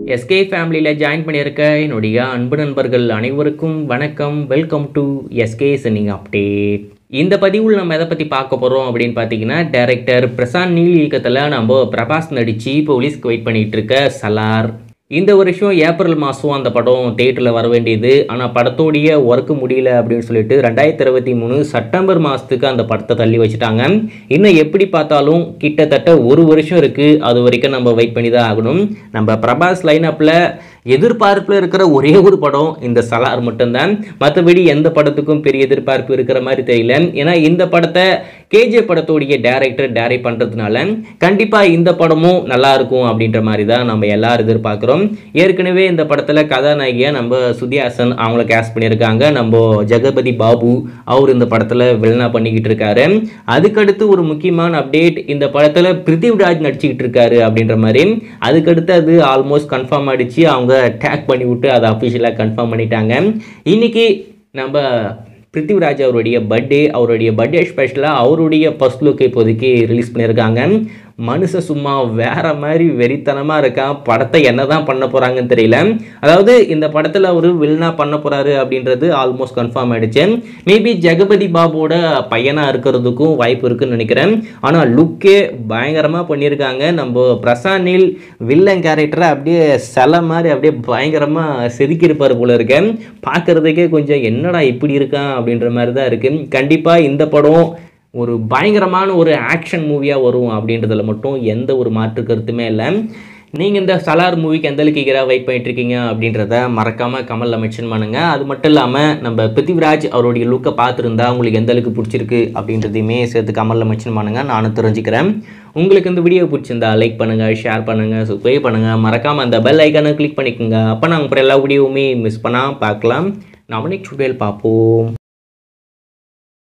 SK ஃபேமிலியில் join பண்ணியிருக்க என்னுடைய அன்பு நண்பர்கள் அனைவருக்கும் வணக்கம் வெல்கம் டு எஸ்கே சென்னிங் அப்டேட் இந்த பதிவில் நம்ம எதை பற்றி பார்க்க போகிறோம் அப்படின்னு பார்த்தீங்கன்னா டைரக்டர் பிரசாந்த் நீல் இயக்கத்தில் நம்ம பிரபாஸ் நடித்து போலீஸ்க்கு வெயிட் பண்ணிகிட்டு இருக்க சலார் இந்த வருஷம் ஏப்ரல் மாதம் அந்த படம் தேட்டரில் வர வேண்டியது ஆனால் படத்தோடைய ஒர்க்கு முடியல அப்படின்னு சொல்லிட்டு ரெண்டாயிரத்தி இருபத்தி மூணு செப்டம்பர் மாதத்துக்கு அந்த படத்தை தள்ளி வச்சுட்டாங்க இன்னும் எப்படி பார்த்தாலும் கிட்டத்தட்ட ஒரு வருஷம் இருக்குது அது வரைக்கும் நம்ம வெயிட் பண்ணி தான் ஆகணும் நம்ம பிரபாஸ் லைனப்பில் எதிர்பார்ப்பில் இருக்கிற ஒரே ஒரு படம் இந்த சலார் மட்டும்தான் மற்றபடி எந்த படத்துக்கும் பெரிய எதிர்பார்ப்பு இருக்கிற மாதிரி தெரியல ஏன்னா இந்த படத்தை கேஜே படத்தோடைய டேரக்டர் டைரக்ட் பண்ணுறதுனால கண்டிப்பாக இந்த படமும் நல்லா இருக்கும் அப்படின்ற மாதிரி தான் நம்ம எல்லாரும் எதிர்பார்க்குறோம் ஏற்கனவே இந்த படத்தில் கதாநாயகியாக நம்ம சுதியாசன் அவங்கள கேஸ்ட் பண்ணியிருக்காங்க நம்ம ஜெகபதி பாபு அவர் இந்த படத்தில் வில்லனா பண்ணிக்கிட்டு இருக்காரு அதுக்கடுத்து ஒரு முக்கியமான அப்டேட் இந்த படத்தில் பிருத்திவிராஜ் நடிச்சுக்கிட்டு இருக்காரு அப்படின்ற மாதிரி அதுக்கடுத்து அது ஆல்மோஸ்ட் கன்ஃபார்ம் ஆயிடுச்சு அவங்க டேக் பண்ணி விட்டு அதை அஃபிஷியலாக கன்ஃபார்ம் பண்ணிட்டாங்க இன்னைக்கு நம்ம பிருத்திவிராஜ் அவருடைய பர்த்டே அவருடைய பர்த்டே ஸ்பெஷலாக அவருடைய ஃபர்ஸ்ட் லுக் இப்போதைக்கு ரிலீஸ் பண்ணியிருக்காங்க மனுஷன் சும்மா வேற மாதிரி வெறித்தனமாக இருக்கான் படத்தை என்ன தான் பண்ண போகிறாங்கன்னு தெரியல அதாவது இந்த படத்தில் அவர் வில்லனா பண்ண போகிறாரு அப்படின்றது ஆல்மோஸ்ட் கன்ஃபார்ம் ஆயிடுச்சு மேபி ஜெகபதி பாபுவோட பையனாக இருக்கிறதுக்கும் வாய்ப்பு இருக்குன்னு நினைக்கிறேன் ஆனால் லுக்கே பயங்கரமாக பண்ணியிருக்காங்க நம்ம பிரசாந்தில் வில்லன் கேரக்டரை அப்படியே சில மாதிரி அப்படியே பயங்கரமாக செதுக்கியிருப்பார் போல இருக்கேன் பார்க்குறதுக்கே கொஞ்சம் என்னடா இப்படி இருக்கான் அப்படின்ற மாதிரி தான் இருக்குது கண்டிப்பாக இந்த படம் ஒரு பயங்கரமான ஒரு ஆக்ஷன் மூவியாக வரும் அப்படின்றதுல மட்டும் எந்த ஒரு மாற்று கருத்துமே இல்லை நீங்கள் இந்த சலார் மூவிக்கு எந்த அளவுக்கு ஈகராக வெயிட் பண்ணிட்டு இருக்கீங்க அப்படின்றத மறக்காமல் கமலில் மென்ஷன் பண்ணுங்கள் அது மட்டும் இல்லாமல் நம்ம பிருத்திவிராஜ் அவருடைய லுக்கை பார்த்துருந்தா உங்களுக்கு எந்த அளவுக்கு பிடிச்சிருக்கு அப்படின்றதையுமே சேர்த்து கமலில் மென்ஷன் பண்ணுங்கள் நானும் தெரிஞ்சுக்கிறேன் உங்களுக்கு இந்த வீடியோ பிடிச்சிருந்தா லைக் பண்ணுங்கள் ஷேர் பண்ணுங்கள் சப்ஸ்கிரைப் பண்ணுங்கள் மறக்காமல் அந்த பெல் ஐக்கானை கிளிக் பண்ணிக்கோங்க அப்போ நாங்கள் அப்புறம் எல்லா வீடியோவுமே மிஸ் பண்ணால் பார்க்கலாம் நம்ம நெக்ஸ்ட் வீடியோவில் பார்ப்போம்